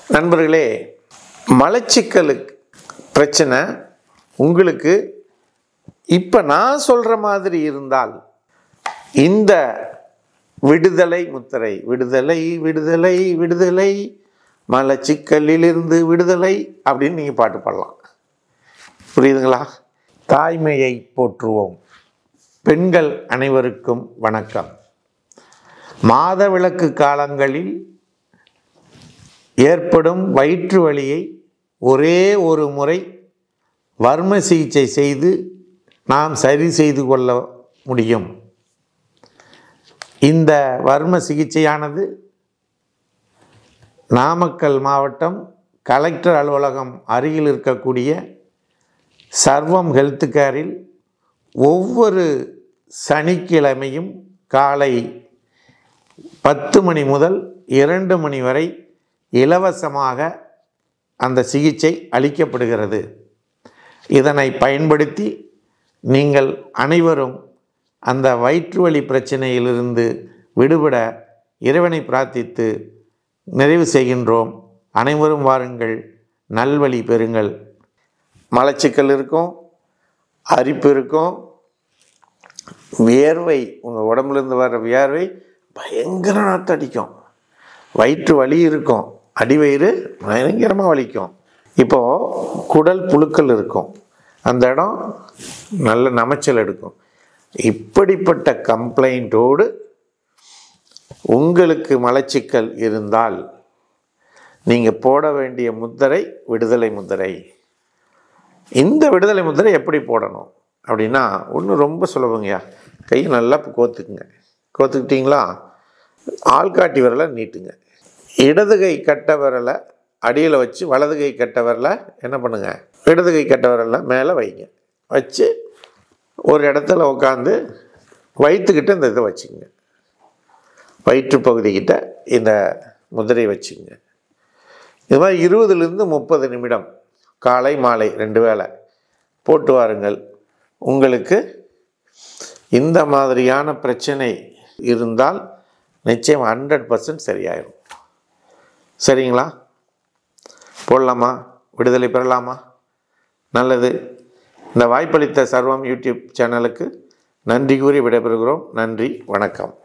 நண்பர்களே மலச்சிக்கலுக்கு பிரச்சனை உங்களுக்கு இப்போ நான் சொல்கிற மாதிரி இருந்தால் இந்த விடுதலை முத்திரை விடுதலை விடுதலை விடுதலை மலச்சிக்கலிலிருந்து விடுதலை அப்படின்னு நீங்கள் பாட்டு பாடலாம் புரியுதுங்களா தாய்மையை போற்றுவோம் பெண்கள் அனைவருக்கும் வணக்கம் மாதவிலக்கு காலங்களில் ஏற்படும் வயிற்று வலியை ஒரே ஒரு முறை வர்ம சிகிச்சை செய்து நாம் சரி செய்து கொள்ள முடியும் இந்த வர்ம சிகிச்சையானது நாமக்கல் மாவட்டம் கலெக்டர் அலுவலகம் அருகில் இருக்கக்கூடிய சர்வம் ஹெல்த் கேரில் ஒவ்வொரு சனிக்கிழமையும் காலை பத்து மணி முதல் இரண்டு மணி வரை இலவசமாக அந்த சிகிச்சை அளிக்கப்படுகிறது இதனை பயன்படுத்தி நீங்கள் அனைவரும் அந்த வயிற்று வலி பிரச்சனையிலிருந்து விடுபட இறைவனை பிரார்த்தித்து நிறைவு செய்கின்றோம் அனைவரும் வாருங்கள் நல்வழி பெறுங்கள் மலச்சிக்கல் இருக்கும் அரிப்பு இருக்கும் வியர்வை உங்கள் உடம்புலேருந்து வர்ற வியர்வை பயங்கர நாத்தடிக்கும் வயிற்று வலி இருக்கும் அடிவயிறு பயங்கரமாக வலிக்கும் இப்போது குடல் புழுக்கள் இருக்கும் அந்த இடம் நல்ல நமைச்சல் எடுக்கும் இப்படிப்பட்ட கம்ப்ளைண்ட்டோடு உங்களுக்கு மலச்சிக்கல் இருந்தால் நீங்கள் போட வேண்டிய முத்திரை விடுதலை முத்திரை இந்த விடுதலை முத்திரை எப்படி போடணும் அப்படின்னா ஒன்று ரொம்ப சுலபங்கய்யா கையை நல்லா கோத்துக்குங்க கோத்துக்கிட்டீங்களா ஆள்காட்டி விரலை நீட்டுங்க இடது கை கட்ட விரலை அடியில் வச்சு வலது கை கட்ட விரலை என்ன பண்ணுங்க இடது கை கட்ட விரலை மேலே வைங்க வச்சு ஒரு இடத்துல உட்காந்து வயிற்றுக்கிட்ட இந்த இதை வச்சுங்க வயிற்று பகுதிக்கிட்ட இந்த முதிரை வச்சுங்க இது மாதிரி இருபதுலேருந்து முப்பது நிமிடம் காலை மாலை ரெண்டு வேளை போட்டு வாருங்கள் உங்களுக்கு இந்த மாதிரியான பிரச்சனை இருந்தால் நிச்சயம் ஹண்ட்ரட் பர்சன்ட் சரியாயிடும் சரிங்களா போடலாமா விடுதலை பெறலாமா நல்லது இந்த வாய்ப்பளித்த சர்வம் யூடியூப் சேனலுக்கு நன்றி கூறி விடைபெறுகிறோம் நன்றி வணக்கம்